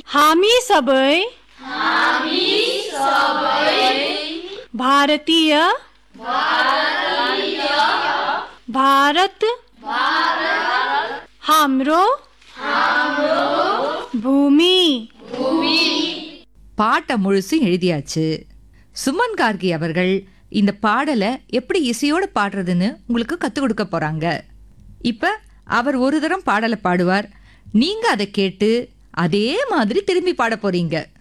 हामी सबै भारतीय भारत हाम्रो भूमि பாட்டை முழுசும் எழுதியாச்சு சுமன் கார்கி அவர்கள் இந்த பாடலை எப்படி இசையோட பாடுறதுன்னு உங்களுக்கு கற்றுக் கொடுக்க போறாங்க இப்ப அவர் ஒரு தரம் பாடலை பாடுவார் நீங்க அதை கேட்டு அதே மாதிரி திரும்பி பாட போறீங்க